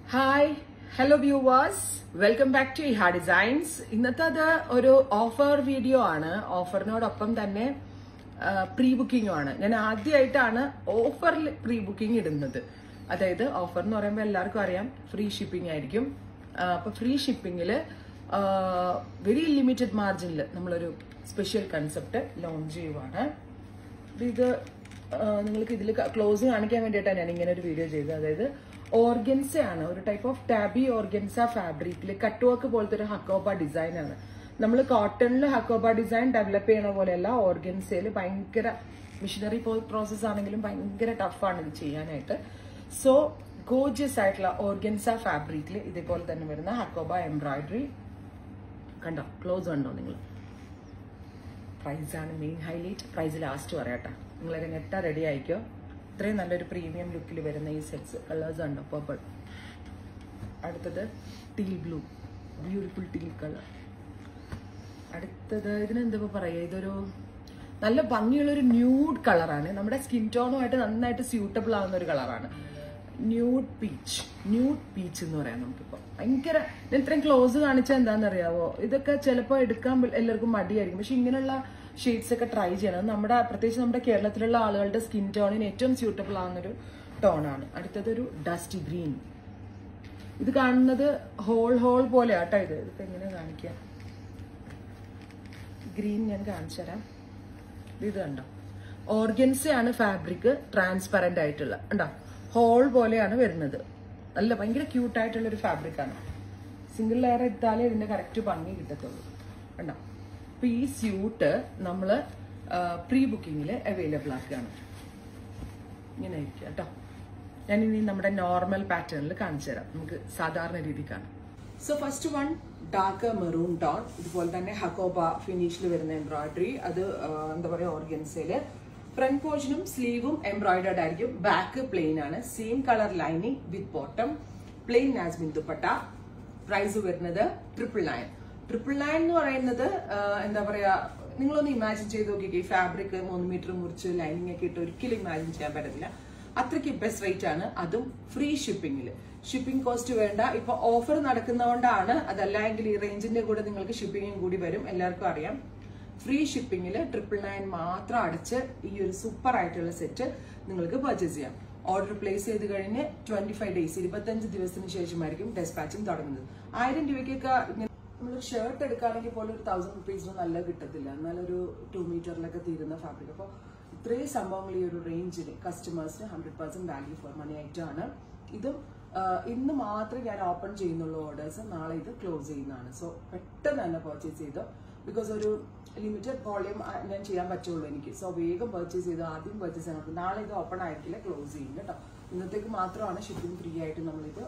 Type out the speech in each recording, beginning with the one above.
hi hello viewers welcome back to Iha designs ഇന്നത്തെ അത് ഒരു ഓഫർ വീഡിയോ ആണ് ഓഫറിനോടൊപ്പം തന്നെ പ്രീ ബുക്കിംഗും ആണ് ഞാൻ ആദ്യമായിട്ടാണ് ഓഫറിൽ പ്രീ ബുക്കിംഗ് ഇടുന്നത് അതായത് ഓഫർ എന്ന് പറയുമ്പോൾ എല്ലാവർക്കും അറിയാം ഫ്രീ ഷിപ്പിംഗ് ആയിരിക്കും ആ, അപ്പൊ ഫ്രീ ഷിപ്പിംഗിൽ വെരി ലിമിറ്റഡ് മാർജിനിൽ നമ്മളൊരു സ്പെഷ്യൽ കൺസെപ്റ്റ് ലോഞ്ച് ചെയ്യുവാണ് അപ്പൊ ഇത് ആ, നിങ്ങൾക്ക് ഇതിൽ ക്ലോസ് കാണിക്കാൻ വേണ്ടിയിട്ടാണ് ഞാൻ ഇങ്ങനെ ഒരു വീഡിയോ ചെയ്തത് അതായത് ഓർഗൻസ ആണ് ഒരു ടൈപ്പ് ഓഫ് ടാബി ഓർഗൻസ ഫാബ്രിക്കിൽ കട്ട് വർക്ക് പോലത്തെ ഒരു ഹക്കോബ ഡിസൈൻ ആണ് നമ്മൾ കോട്ടണിൽ ഹക്കോബ ഡിസൈൻ ഡെവലപ്പ് ചെയ്യണ പോലെയല്ല ഓർഗൻസയിൽ ഭയങ്കര മിഷനറി പ്രോസസ് ആണെങ്കിലും ഭയങ്കര ടഫാണ് ഇത് ചെയ്യാനായിട്ട് സോ ഗോജിയസ് ആയിട്ടുള്ള ഓർഗൻസ ഫാബ്രിക്കിൽ ഇതേപോലെ തന്നെ വരുന്ന ഹക്കോബ എംബ്രോയിഡറി കണ്ടോ ക്ലോസ് കണ്ടോ നിങ്ങൾ പ്രൈസ് ആണ് മെയിൻ ഹൈലൈറ്റ് പ്രൈസ് ലാസ്റ്റ് പറയാട്ടോ നിങ്ങൾ നെട്ട റെഡി ആയിക്കോ ഇത്രയും നല്ലൊരു പ്രീമിയം ലുക്കിൽ വരുന്ന ഈ സെറ്റ്സ് കളേഴ്സ് ഉണ്ടോ പർപ്പിൾ അടുത്തത് teal blue beautiful teal colour അടുത്തത് ഇതിനെന്താ പറയുക ഇതൊരു നല്ല ഭംഗിയുള്ള ഒരു ന്യൂഡ് കളറാണ് നമ്മുടെ സ്കിൻ ടോണുമായിട്ട് നന്നായിട്ട് സ്യൂട്ടബിൾ ആവുന്ന ഒരു കളറാണ് ന്യൂഡ് പീച്ച് ന്യൂഡ് പീച്ച് എന്ന് പറയാം നമുക്കിപ്പോൾ ഭയങ്കര ഞാൻ ഇത്രയും ക്ലോസ് കാണിച്ചാൽ എന്താണെന്നറിയാവോ ഇതൊക്കെ ചിലപ്പോൾ എടുക്കാൻ വ- എല്ലാവർക്കും മടിയായിരിക്കും പക്ഷെ ഇങ്ങനെയുള്ള ഷെയ്ഡ്സ് ഒക്കെ ട്രൈ ചെയ്യണം നമ്മുടെ പ്രത്യേകിച്ച് നമ്മുടെ കേരളത്തിലുള്ള ആളുകളുടെ സ്കിൻ ടോണിന് ഏറ്റവും സ്യൂട്ടബിൾ ആവുന്നൊരു ടോണാണ് അടുത്തതൊരു ഡസ്റ്റി ഗ്രീൻ ഇത് കാണുന്നത് ഹോൾ ഹോൾ പോലെ ആട്ടോ ഇത് ഇതിപ്പോ എങ്ങനെ കാണിക്കുക ഗ്രീൻ ഞാൻ കാണിച്ചു തരാം ഇത് കണ്ടോ ഓർഗൻസ ആണ് ഫാബ്രിക് ട്രാൻസ്പെറന്റ് ആയിട്ടുള്ള ഉണ്ടോ ഹോൾ പോലെയാണ് വരുന്നത് നല്ല ഭയങ്കര ക്യൂട്ട് ആയിട്ടുള്ള ഒരു ഫാബ്രിക് ആണ് സിംഗിൾ ലെയർ ഇട്ടാലേ ഇതിന്റെ കറക്റ്റ് ഭംഗി കിട്ടത്തുള്ളൂ കണ്ടോ അപ്പൊ ഈ സ്യൂട്ട് നമ്മള് പ്രീ ബുക്കിങ്ങിൽ അവൈലബിൾ ആക്കുകയാണ് ഇങ്ങനെ ആയിരിക്കും കേട്ടോ ഞാൻ ഇനി നമ്മുടെ നോർമൽ പാറ്റേണിൽ കാണിച്ചു തരാം നമുക്ക് സാധാരണ രീതി കാണാം so first one dark maroon tone ഇതുപോലെ തന്നെ ഹക്കോബ ഫിനിഷിൽ വരുന്ന എംബ്രോയിഡറി അത് ആ, എന്താ പറയുക ഓർഗൻസയില് ഫ്രണ്ട് പോർഷനും സ്ലീവും എംബ്രോയിഡേർഡ് ആയിരിക്കും ബാക്ക് പ്ലെയിൻ ആണ് same colour lining with bottom plain നാസ്മിൻ ദുപ്പട്ട പ്രൈസ് വരുന്നത് ട്രിപ്പിൾ നയൻ ട്രിപ്പിൾ നയൻ എന്ന് പറയുന്നത് ആ, എന്താ പറയാ നിങ്ങളൊന്ന് ഇമാജിൻ ചെയ്ത് നോക്കിക്കേ ഈ ഫാബ്രിക് മൂന്ന് മീറ്റർ മുറിച്ച് ലൈനിങ് ഒക്കെ ഇട്ട് ഒരിക്കലും ഇമാജിൻ ചെയ്യാൻ പറ്റത്തില്ല അത്രയ്ക്ക് ബെസ്റ്റ് റേറ്റ് ആണ് അതും ഫ്രീ ഷിപ്പിംഗിൽ ഷിപ്പിംഗ് കോസ്റ്റ് വേണ്ട ഇപ്പൊ ഓഫർ നടക്കുന്നതുകൊണ്ടാണ് അതല്ലെങ്കിൽ ഈ റേഞ്ചിന്റെ കൂടെ നിങ്ങൾക്ക് ഷിപ്പിംഗും കൂടി വരും എല്ലാവർക്കും അറിയാം ഫ്രീ ഷിപ്പിംഗിൽ ട്രിപ്പിൾ നയൻ മാത്രം അടച്ച് ഈ ഒരു സൂപ്പർ ആയിട്ടുള്ള സെറ്റ് നിങ്ങൾക്ക് പർച്ചേസ് ചെയ്യാം ഓർഡർ പ്ലേസ് ചെയ്ത് കഴിഞ്ഞ് ട്വന്റി ഫൈവ് ഡേയ്സ് ഇരുപത്തഞ്ച് ദിവസത്തിന് ശേഷമായിരിക്കും ഡെസ്പാച്ചിങ് തുടങ്ങുന്നത് ആയിരം രൂപയ്ക്കൊക്കെ ഇങ്ങനെ നമ്മൾ ഷർട്ട് എടുക്കുകയാണെങ്കിൽ പോലും ഒരു തൗസൻഡ് റുപ്പീസിനും നല്ല കിട്ടത്തില്ല എന്നാലൊരു ടു മീറ്ററിലൊക്കെ തീരുന്ന ഫാബ്രിക് അപ്പോൾ ഇത്രയും സംഭവങ്ങൾ ഈ ഒരു റേഞ്ചിന് കസ്റ്റമേഴ്സിന് hundred percent value for money ആയിട്ടാണ് ഇതും ആ, ഇന്ന് മാത്രമേ ഞാൻ ഓപ്പൺ ചെയ്യുന്നുള്ളൂ ഓർഡേഴ്സ് നാളെ ഇത് ക്ലോസ് ചെയ്യുന്നതാണ് സോ പെട്ടെന്ന് തന്നെ പർച്ചേസ് ചെയ്തോ ബിക്കോസ് ഒരു ലിമിറ്റഡ് വോളിയം ഞാൻ ചെയ്യാൻ പറ്റുള്ളൂ എനിക്ക് സോ വേഗം പർച്ചേസ് ചെയ്ത് ആദ്യം പർച്ചേസ് ചെയ്യണം അപ്പൊ നാളെ ഇത് ഓപ്പൺ ആയിട്ടില്ല ക്ലോസ് ചെയ്യും കേട്ടോ ഇന്നത്തേക്ക് മാത്രമാണ് ഷിപ്പിംഗ് ഫ്രീ ആയിട്ട് നമ്മളിത്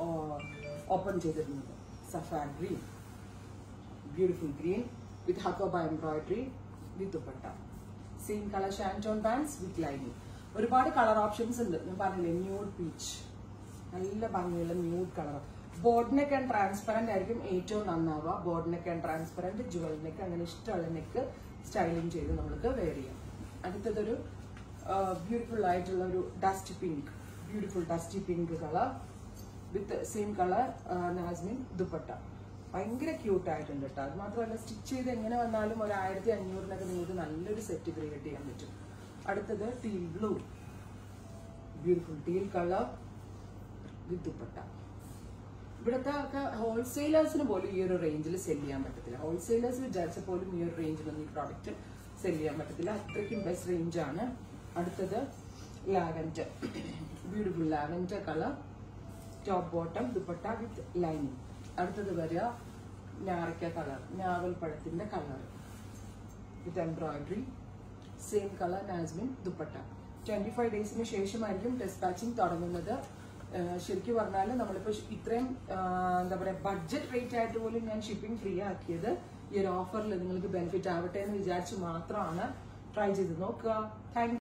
ഓപ്പൺ ചെയ്തിരുന്നത് സഫാൻ green beautiful green with hakoba embroidery with dupatta same colour shantoon pants with lining ഒരുപാട് കളർ ഓപ്ഷൻസ് ഉണ്ട് ഞാൻ പറഞ്ഞില്ലേ ന്യൂഡ് പീച്ച് നല്ല ഭംഗിയുള്ള nude colour boat neck and transparent ആയിരിക്കും ഏറ്റവും നന്നാവുക boat neck and transparent jewel neck അങ്ങനെ ഇഷ്ടമുള്ള നെക്ക് സ്റ്റൈലിംഗ് ചെയ്ത് നമുക്ക് വെയർ ചെയ്യാം അടുത്തതൊരു ബ്യൂട്ടിഫുൾ ആയിട്ടുള്ള ഒരു dust pink beautiful dusty pink colour with same colour നാസ്മിൻ ദുപ്പട്ട ഭയങ്കര ക്യൂട്ട് ആയിട്ടുണ്ട് കേട്ടോ അത് മാത്രമല്ല സ്റ്റിച്ച് ചെയ്ത് എങ്ങനെ വന്നാലും ഒരു ആയിരത്തി അഞ്ഞൂറിനൊക്കെ നിങ്ങൾക്ക് നല്ലൊരു സെറ്റ് ക്രിയേറ്റ് ചെയ്യാൻ പറ്റും അടുത്തത് teal blue beautiful teal colour with dupatta ഇവിടുത്തെ ഒക്കെ ഹോൾസെയിലേഴ്സിന് പോലും ഈ ഒരു റേഞ്ചിൽ സെല് ചെയ്യാൻ പറ്റത്തില്ല ഹോൾസെയിലേഴ്സ് വിചാരിച്ച പോലും ഈ ഒരു റേഞ്ചിലൊന്നും ഈ പ്രോഡക്റ്റ് സെല് ചെയ്യാൻ പറ്റത്തില്ല അത്രയ്ക്കും ബെസ്റ്റ് റേഞ്ച് ആണ് അടുത്തത് lavender beautiful lavender colour top bottom dupatta with lining അടുത്തത് വരിക ഞാറയ്ക്ക കളർ ഞാവൽ പഴത്തിന്റെ colour with embroidery same colour നാസ്മിൻ ദുപ്പട്ട ട്വന്റി ഫൈവ് ഡേയ്സിന് ശേഷമായിരിക്കും ഡിസ്പാച്ചിങ് തുടങ്ങുന്നത് ആഹ് ശരിക്കും പറഞ്ഞാൽ നമ്മളിപ്പോൾ ഇത്രയും ആഹ് എന്താ പറയുക ബഡ്ജറ്റ് റേറ്റ് ആയിട്ട് പോലും ഞാൻ ഷിപ്പിംഗ് ഫ്രീ ആക്കിയത് ഈ ഒരു ഓഫറിൽ നിങ്ങൾക്ക് ബെനിഫിറ്റ് ആവട്ടെ എന്ന് വിചാരിച്ച് മാത്രമാണ് ട്രൈ ചെയ്ത് നോക്കുക താങ്ക്